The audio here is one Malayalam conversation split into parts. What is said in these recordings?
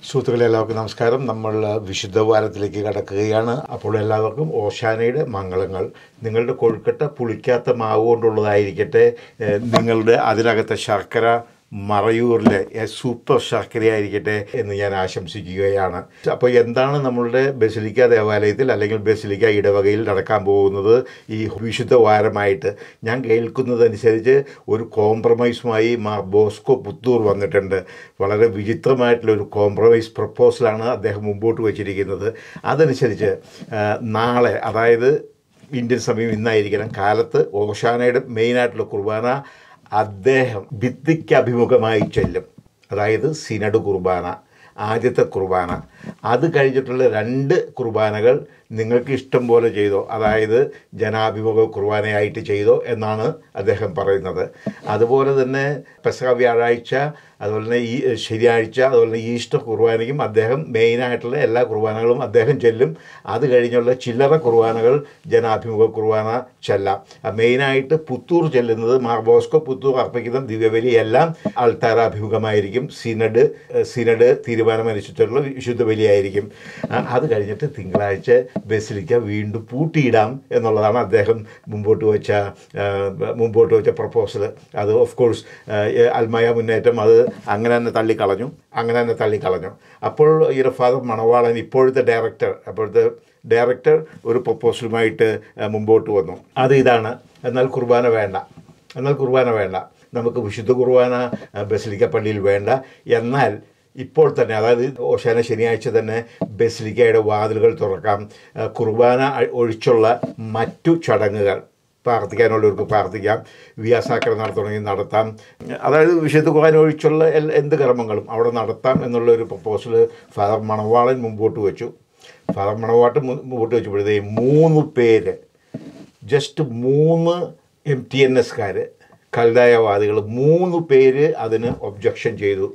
സുഹൃത്തുക്കളെ എല്ലാവർക്കും നമസ്കാരം നമ്മൾ വിശുദ്ധ വാരത്തിലേക്ക് കടക്കുകയാണ് അപ്പോൾ എല്ലാവർക്കും ഓശാനയുടെ മംഗളങ്ങൾ നിങ്ങളുടെ കൊഴുക്കട്ട പുളിക്കാത്ത മാവ് കൊണ്ടുള്ളതായിരിക്കട്ടെ ഏഹ് നിങ്ങളുടെ അതിനകത്തെ ശർക്കര മറയൂരിലെ ഏഹ് സൂപ്പർ ശർക്കരയായിരിക്കട്ടെ എന്ന് ഞാൻ ആശംസിക്കുകയാണ് അപ്പോൾ എന്താണ് നമ്മളുടെ ബസിലിക്ക ദേവാലയത്തിൽ അല്ലെങ്കിൽ ബസിലിക്ക ഇടവകയിൽ നടക്കാൻ പോകുന്നത് ഈ വിശുദ്ധ വാരമായിട്ട് ഞാൻ കേൾക്കുന്നതനുസരിച്ച് ഒരു കോംപ്രമൈസുമായി മാർ ബോസ്കോ പുത്തൂർ വന്നിട്ടുണ്ട് വളരെ വിചിത്രമായിട്ടുള്ള ഒരു കോംപ്രമൈസ് പ്രപ്പോസലാണ് അദ്ദേഹം മുമ്പോട്ട് വച്ചിരിക്കുന്നത് അതനുസരിച്ച് ആ, നാളെ അതായത് ഇന്ത്യൻ സമയം ഇന്നായിരിക്കണം കാലത്ത് ഓശാനയുടെ മെയിനായിട്ടുള്ള കുർബാന അദ്ദേഹം ഭിത്തിക്ക് അഭിമുഖമായി ചെല്ലും അതായത് സിനഡ് കുർബാന ആദ്യത്തെ കുർബാന അത് കഴിഞ്ഞിട്ടുള്ള രണ്ട് കുർബാനകൾ നിങ്ങൾക്ക് ഇഷ്ടം പോലെ ചെയ്തോ അതായത് ജനാഭിമുഖ കുർബാനയായിട്ട് ചെയ്തോ എന്നാണ് അദ്ദേഹം പറയുന്നത് അതുപോലെ തന്നെ പെസഹ വ്യാഴാഴ്ച അതുപോലെ തന്നെ ഈ ശനിയാഴ്ച അതുപോലെ തന്നെ ഈസ്റ്റർ കുർബാനയ്ക്കും അദ്ദേഹം മെയിനായിട്ടുള്ള എല്ലാ കുർബാനകളും അദ്ദേഹം ചെല്ലും അത് കഴിഞ്ഞുള്ള ചില്ലറ കുർബാനകൾ ജനാഭിമുഖ കുർബാന ചെല്ലാം ആ മെയിനായിട്ട് പുത്തൂർ ചെല്ലുന്നത് മാർ ബോസ്കോ പുത്തൂർ അർപ്പിക്കുന്ന ദിവ്യബലി എല്ലാം അൾത്താരാഭിമുഖമായിരിക്കും സിനഡ് ഏഹ് സിനഡ് തീരുമാനമനുസരിച്ചുള്ള വിശുദ്ധ ബലിയായിരിക്കും ആ, അത് കഴിഞ്ഞിട്ട് തിങ്കളാഴ്ച ബസിലിക്ക വീണ്ടും പൂട്ടിയിടാം എന്നുള്ളതാണ് അദ്ദേഹം മുമ്പോട്ട് വെച്ച ആ, മുമ്പോട്ട് വെച്ച പ്രപ്പോസൽ അത് ഓഫ് കോഴ്സ് അൽമായ മുന്നേറ്റം അത് അങ്ങനെ തന്നെ തള്ളിക്കളഞ്ഞു അങ്ങനെ തന്നെ തള്ളിക്കളഞ്ഞു അപ്പോൾ ഈ ഫാദർ മണവാളൻ ഇപ്പോഴത്തെ ഡയറക്ടർ അപ്പോഴത്തെ ഡയറക്ടർ ഒരു പ്രപ്പോസലുമായിട്ട് ആ, മുമ്പോട്ട് വന്നു അത് ഇതാണ് എന്നാൽ കുർബാന വേണ്ട എന്നാൽ കുർബാന വേണ്ട നമുക്ക് വിശുദ്ധ കുർബാന ആ, ബസിലിക്ക പള്ളിയിൽ വേണ്ട എന്നാൽ ഇപ്പോൾ തന്നെ അതായത് ഓശാന ശനിയാഴ്ച തന്നെ ബസിലിക്കയുടെ വാതിലുകൾ തുറക്കാം ആ, കുർബാന അ- ഒഴിച്ചുള്ള മറ്റു ചടങ്ങുകൾ പ്രാർത്ഥിക്കാനുള്ളവർക്ക് പ്രാർത്ഥിക്കാം വ്യാസാക്ര നടത്തണമെങ്കിൽ നടത്താം അതായത് വിശുദ്ധ കുർബാന ഒഴിച്ചുള്ള എൽ- എന്ത് കർമ്മങ്ങളും അവിടെ നടത്താം എന്നുള്ള ഒരു പ്രപ്പോസൽ ഫാദർ മണവാളൻ മുമ്പോട്ട് വെച്ചു ഫാദർ മണവാട്ട് മു- മുമ്പോട്ട് വെച്ചപ്പോഴത്തേക്കും മൂന്ന് പേര് ജസ്റ്റ് മൂന്ന് എം ടി എൻ എസ്കാർ കൽതായവാദികൾ മൂന്ന് പേര് അതിന് ഒബ്ജക്ഷൻ ചെയ്തു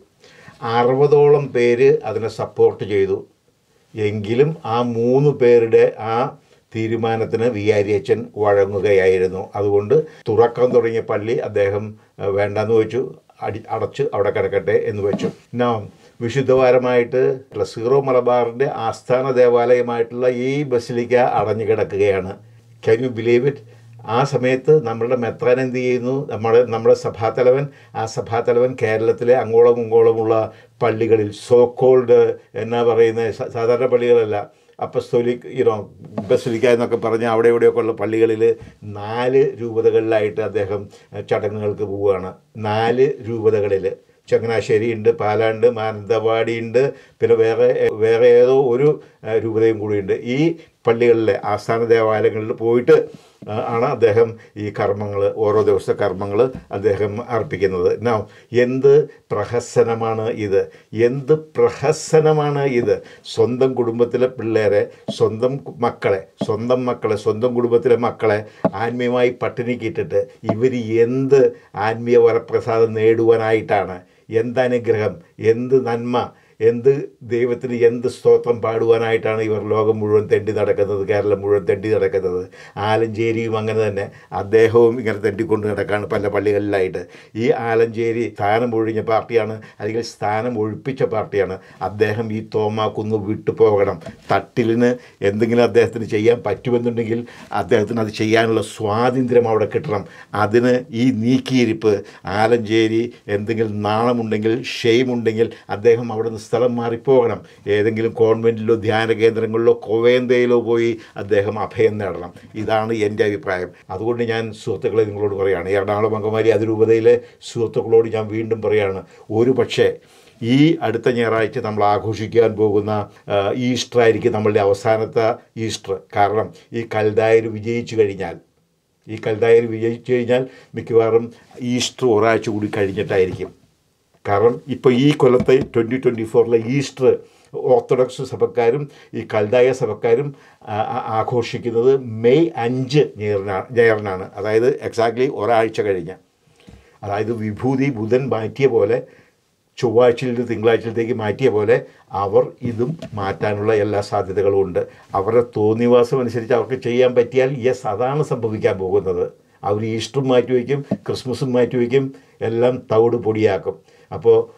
അറുപതോളം പേര് അതിനെ സപ്പോർട്ട് ചെയ്തു എങ്കിലും ആ മൂന്ന് പേരുടെ ആ തീരുമാനത്തിന് വികാരി അച്ഛൻ വഴങ്ങുകയായിരുന്നു അതുകൊണ്ട് തുറക്കാൻ തുടങ്ങിയ പള്ളി അദ്ദേഹം അഹ്, വേണ്ടെന്ന് വെച്ചു അടി അടച്ച് അവിടെ കിടക്കട്ടെ എന്ന് വെച്ചു നാ വിശുദ്ധവാരമായിട്ട് സീറോ മലബാറിൻ്റെ ആസ്ഥാന ദേവാലയമായിട്ടുള്ള ഈ ബസിലിക്ക അടഞ്ഞു കിടക്കുകയാണ് ക്യാൻ യു ബിലീവ് ഇറ്റ് ആ സമയത്ത് നമ്മളുടെ മെത്രാൻ എന്ത് ചെയ്യുന്നു നമ്മുടെ നമ്മുടെ സഭാതലവൻ ആ സഭാതലവൻ കേരളത്തിലെ അങ്ങോളം ഇങ്ങോളമുള്ള പള്ളികളിൽ സോ കോൾഡ് എന്നാ പറയുന്നത് സ- സാധാരണ പള്ളികളല്ല അപ്പസ്തോലിക് യുനോ ബസുലിക്ക എന്നൊക്കെ പറഞ്ഞ് അവിടെ ഇവിടെയൊക്കെ ഉള്ള പള്ളികളിൽ നാല് രൂപതകളിലായിട്ട് അദ്ദേഹം അഹ്, ചടങ്ങുകൾക്ക് പോവുകയാണ് നാല് രൂപതകളിൽ ചങ്ങനാശ്ശേരി ഉണ്ട് പാലാണ്ട് മാനന്തവാടി ഉണ്ട് പിന്നെ വേറെ വേറെ ഏതോ ഒരു അഹ്, രൂപതയും കൂടിയുണ്ട് ഈ പള്ളികളിലെ ആസ്ഥാന ദേവാലയങ്ങളിൽ പോയിട്ട് ആ, ആണ് അദ്ദേഹം ഈ കർമ്മങ്ങൾ ഓരോ ദിവസത്തെ കർമ്മങ്ങൾ അദ്ദേഹം അർപ്പിക്കുന്നത് നോ എന്ത് പ്രഹസനമാണ് ഇത് എന്ത് പ്രഹസനമാണ് ഇത് സ്വന്തം കുടുംബത്തിലെ പിള്ളേരെ സ്വന്തം മക്കളെ സ്വന്തം മക്കളെ സ്വന്തം കുടുംബത്തിലെ മക്കളെ ആത്മീയമായി പട്ടിണിക്കിട്ടിട്ട് ഇവർ എന്ത് ആത്മീയ വരപ്രസാദം നേടുവാനായിട്ടാണ് എന്തനുഗ്രഹം എന്ത് നന്മ എന്ത് ദൈവത്തിന് എന്ത് സ്തോത്രം പാടുവാനായിട്ടാണ് ഇവർ ലോകം മുഴുവൻ തെണ്ടി നടക്കുന്നത് കേരളം മുഴുവൻ തെണ്ടി നടക്കുന്നത് ആലഞ്ചേരിയും അങ്ങനെ തന്നെ അദ്ദേഹവും ഇങ്ങനെ തെണ്ടിക്കൊണ്ട് നടക്കാണ് പല പള്ളികളിലായിട്ട് ഈ ആലഞ്ചേരി സ്ഥാനം ഒഴിഞ്ഞ പാർട്ടിയാണ് അല്ലെങ്കിൽ സ്ഥാനം ഒഴിപ്പിച്ച പാർട്ടിയാണ് അദ്ദേഹം ഈ തോമാക്കുന്ന് വിട്ടു പോകണം തട്ടിലിന് എന്തെങ്കിലും അദ്ദേഹത്തിന് ചെയ്യാൻ പറ്റുമെന്നുണ്ടെങ്കിൽ അദ്ദേഹത്തിന് അത് ചെയ്യാനുള്ള സ്വാതന്ത്ര്യം അവിടെ കിട്ടണം അതിന് ഈ നീക്കിയിരിപ്പ് ആലഞ്ചേരി എന്തെങ്കിലും നാണമുണ്ടെങ്കിൽ ഷെയിമുണ്ടെങ്കിൽ അദ്ദേഹം അവിടെ നിന്ന് സ്ഥലം മാറിപ്പോകണം ഏതെങ്കിലും കോൺവെൻറ്റിലോ ധ്യാന കേന്ദ്രങ്ങളിലോ കോവേന്തയിലോ പോയി അദ്ദേഹം അഭയം നേടണം ഇതാണ് എൻ്റെ അഭിപ്രായം അതുകൊണ്ട് ഞാൻ സുഹൃത്തുക്കളെ നിങ്ങളോട് പറയുകയാണ് എറണാകുളം അങ്കമാലി അതിരൂപതയിലെ സുഹൃത്തുക്കളോട് ഞാൻ വീണ്ടും പറയുകയാണ് ഒരു പക്ഷേ ഈ അടുത്ത ഞായറാഴ്ച നമ്മൾ ആഘോഷിക്കാൻ പോകുന്ന ആ, ഈസ്റ്റർ ആയിരിക്കും നമ്മളുടെ അവസാനത്തെ ഈസ്റ്റർ കാരണം ഈ കൽദായർ വിജയിച്ചു കഴിഞ്ഞാൽ ഈ കൽദായർ വിജയിച്ചു കഴിഞ്ഞാൽ മിക്കവാറും ഈസ്റ്റർ ഒരാഴ്ച കൂടി കഴിഞ്ഞിട്ടായിരിക്കും കാരണം ഇപ്പോൾ ഈ കൊല്ലത്തെ ട്വൻറ്റി ട്വൻറ്റി ഫോറിലെ ഈസ്റ്റർ ഓർത്തഡോക്സ് സഭക്കാരും ഈ കൽദായ സഭക്കാരും ആ, ആ, ആഘോഷിക്കുന്നത് മെയ് അഞ്ച് ഞായറിനാണ് ഞായറിനാണ് അതായത് എക്സാക്ട്ലി ഒരാഴ്ച കഴിഞ്ഞ് അതായത് വിഭൂതി ബുധൻ മാറ്റിയ പോലെ ചൊവ്വാഴ്ചയിൽ നിന്ന് തിങ്കളാഴ്ചയിലേക്ക് മാറ്റിയ പോലെ അവർ ഇതും മാറ്റാനുള്ള എല്ലാ സാധ്യതകളും ഉണ്ട് അവരുടെ തോന്നിവാസം അനുസരിച്ച് അവർക്ക് ചെയ്യാൻ പറ്റിയാൽ യെസ് അതാണ് സംഭവിക്കാൻ പോകുന്നത് അവർ ഈസ്റ്ററും മാറ്റിവെക്കും ക്രിസ്മസും മാറ്റിവെക്കും എല്ലാം തവിട് പൊടിയാക്കും അപ്പോൾ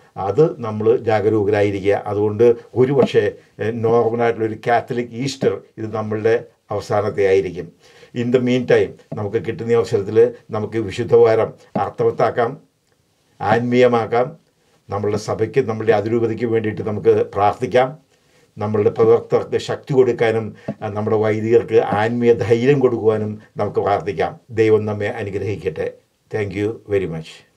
അത് നമ്മൾ ജാഗരൂകരായിരിക്കുക അതുകൊണ്ട് ഒരു പക്ഷേ ഏഹ്, നോർമലായിട്ടുള്ളൊരു കാത്തലിക് ഈസ്റ്റർ ഇത് നമ്മളുടെ അവസാനത്തെ ആയിരിക്കും ഇൻ ദ മീൻ ടൈം നമുക്ക് കിട്ടുന്ന അവസരത്തിൽ നമുക്ക് വിശുദ്ധവാരം അർത്ഥവത്താക്കാം ആത്മീയമാക്കാം നമ്മളുടെ സഭയ്ക്ക് നമ്മളുടെ അതിരൂപതയ്ക്ക് വേണ്ടിയിട്ട് നമുക്ക് പ്രാർത്ഥിക്കാം നമ്മളുടെ പ്രവർത്തകർക്ക് ശക്തി കൊടുക്കാനും ആ, നമ്മുടെ വൈദികർക്ക് ആത്മീയ ധൈര്യം കൊടുക്കുവാനും നമുക്ക് പ്രാർത്ഥിക്കാം ദൈവം നമ്മെ അനുഗ്രഹിക്കട്ടെ താങ്ക് യു വെരി മച്ച്